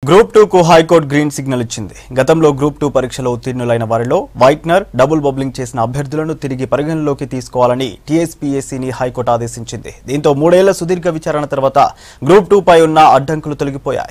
group two కు high court green signal ఇచ్చింది గతంలో గ్రూప్ టూ పరీక్షలో ఉత్తీర్ణులైన వారిలో వైట్నర్ డబుల్ బబ్లింగ్ చేసిన అభ్యర్థులను తిరిగి పరిగణలోకి తీసుకోవాలని టీఎస్పీఎస్సీని హైకోర్టు ఆదేశించింది దీంతో మూడేళ్ల సుదీర్ఘ విచారణ తర్వాత గ్రూప్ టూ పై ఉన్న అడ్డంకులు తొలగిపోయాయి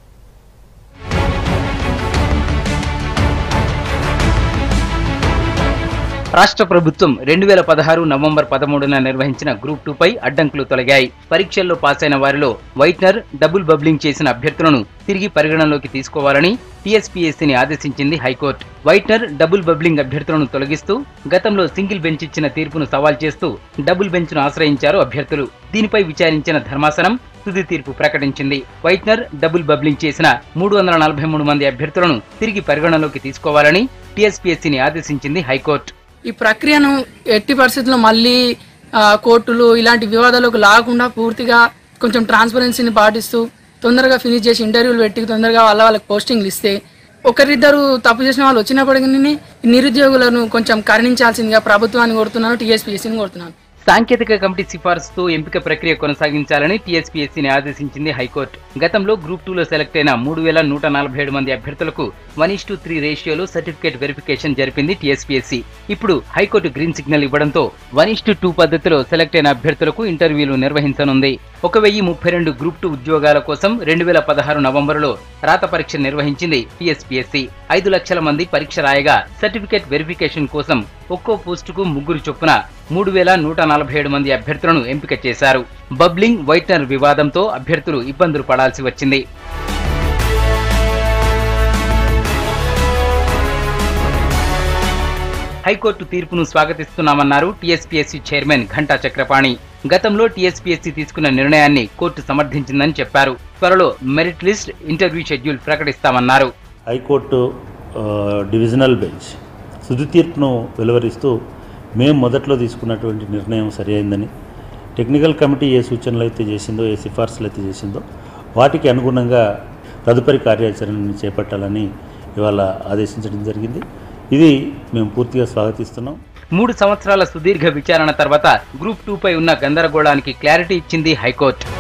రాష్ట్ర ప్రభుత్వం రెండు వేల పదహారు నవంబర్ పదమూడున నిర్వహించిన గ్రూప్ టూ పై అడ్డంకులు తొలగాయి పరీక్షల్లో పాసైన వారిలో వైట్నర్ డబుల్ బబ్లింగ్ చేసిన అభ్యర్థులను తిరిగి పరిగణనలోకి తీసుకోవాలని టీఎస్పీఎస్సీని ఆదేశించింది హైకోర్టు వైట్నర్ డబుల్ బబ్లింగ్ అభ్యర్థులను తొలగిస్తూ గతంలో సింగిల్ బెంచ్ ఇచ్చిన తీర్పును సవాల్ చేస్తూ డబుల్ బెంచ్ను ఆశ్రయించారు అభ్యర్థులు దీనిపై విచారించిన ధర్మాసనం తుది తీర్పు ప్రకటించింది వైట్నర్ డబుల్ బబ్లింగ్ చేసిన మూడు వందల నలభై మూడు మంది అభ్యర్థులను తిరిగి పరిగణనలోకి తీసుకోవాలని టీఎస్పీఎస్సీని ఆదేశించింది హైకోర్టు ఈ ప్రక్రియను ఎట్టి పరిస్థితుల్లో మళ్ళీ ఆ, కోర్టులు ఇలాంటి వివాదాలకు లాగకుండా పూర్తిగా కొంచెం ట్రాన్స్పరెన్సీని పాటిస్తూ తొందరగా ఫినిష్ చేసి ఇంటర్వ్యూలు పెట్టి తొందరగా వాళ్ళ వాళ్ళకి పోస్టింగ్లు ఇస్తే ఒకరిద్దరు తప్పు చేసిన వాళ్ళు వచ్చినప్పటికీ నిరుద్యోగులను కొంచెం కరుణించాల్సిందిగా ప్రభుత్వాన్ని కోరుతున్నాను టీఎస్పీఎస్సీని కోరుతున్నాను సాంకేతిక కమిటీ సిఫార్సుతో ఎంపిక ప్రక్రియ కొనసాగించాలని టీఎస్పీఎస్సీని ఆదేశించింది హైకోర్టు గతంలో గ్రూప్ టూలో సెలెక్ట్ అయిన మూడు వేల నూట నలభై ఏడు మంది అభ్యర్థులకు వన్ ఇస్ టు త్రీ రేషియోలో సర్టిఫికేట్ వెరిఫికేషన్ జరిపింది టీఎస్పీఎస్సీ ఇప్పుడు హైకోర్టు గ్రీన్ సిగ్నల్ ఇవ్వడంతో వన్ ఇస్ టు టూ పద్ధతిలో సెలెక్ట్ అయిన అభ్యర్థులకు ఇంటర్వ్యూలు నిర్వహించనుంది ఒక వెయ్యి ముప్పై రెండు గ్రూప్ టూ ఉద్యోగాల కోసం రెండు వేల పదహారు నవంబరులో రాత పరీక్ష నిర్వహించింది టీఎస్పీఎస్సీ ఐదు లక్షల మంది పరీక్ష రాయగా సర్టిఫికేట్ వెరిఫికేషన్ కోసం ఒక్కో పోస్టుకు ముగ్గురు చొప్పున మూడు వేల నూట నలభై ఏడు మంది అభ్యర్థులను ఎంపిక చేశారు బబ్లింగ్ వైట్నర్ వివాదంతో అభ్యర్థులు ఇబ్బందులు పడాల్సి వచ్చింది హైకోర్టు తీర్పును స్వాగతిస్తున్నామన్నారు టీఎస్పీఎస్సీ చైర్మన్ ఘంటా చక్రపాణి గతంలో టీఎస్పీఎస్సీ తీసుకున్న నిర్ణయాన్ని కోర్టు సమర్థించిందని చెప్పారు త్వరలో మెరిట్ లిస్ట్ ఇంటర్వ్యూ షెడ్యూల్ ప్రకటిస్తామన్నారు హైకోర్టు ఆ, డివిజనల్ బెంచ్ తుది తీర్పును వెలువరిస్తూ మేము మొదట్లో తీసుకున్నటువంటి నిర్ణయం సరి అయిందని టెక్నికల్ కమిటీ ఏ సూచనలు అయితే చేసిందో ఏ సిఫార్సులు అయితే చేసిందో వాటికి అనుగుణంగా తదుపరి కార్యాచరణని చేపట్టాలని ఇవాళ ఆదేశించడం జరిగింది ఇది మేము పూర్తిగా స్వాగతిస్తున్నాం మూడు సంవత్సరాల సుదీర్ఘ విచారణ తర్వాత గ్రూప్ టూ పై ఉన్న గందరగోళానికి క్లారిటీ ఇచ్చింది హైకోర్టు